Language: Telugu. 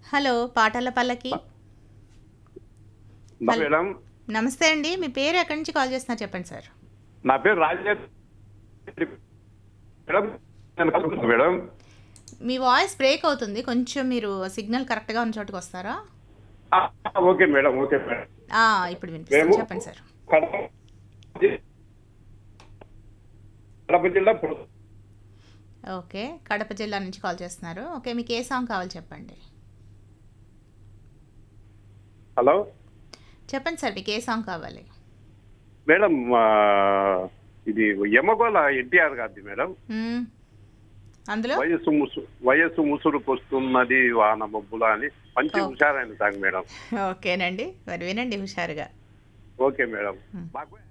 హలో పాటల పల్లకి నా మేడం నమస్తే అండి మీ పేరు ఎక్కడి నుంచి కాల్ చేస్తున్నారు చెప్పండి సార్ నా పేరు రాజేష్ మేడం నేను కలుపుతున్నా మేడం మీ వాయిస్ బ్రేక్ అవుతుంది కొంచెం మీరు సిగ్నల్ కరెక్ట్గా ఉన్న చోటుకు వస్తారా ఆ, ఓకే మేడం ఓకే మేడం ఆ, ఇప్పుడు వినిపిస్తుంది మేము చెప్పండి సార్ కడప కడప జిల్లా పుర- ఓకే కడప జిల్లా నుంచి కాల్ చేస్తున్నారు ఓకే మీకు ఏ సాంగ్ కావాలి చెప్పండి హలో చెప్పండి సార్ మీకు ఏ సాంగ్ కావాలి మేడం ఆ, ఇది యమగోళ ఎన్టీఆర్ గారిది మేడం మ్మ్. అందులో వయస్సు ముసు వయస్సు ముసురుకు వస్తున్నది వాన మబ్బుల అని మంచి ఓకే. హుషారైన సాంగ్ మేడం ఓకేనండి మరి వినండి హుషారుగా ఓకే మేడం మాకు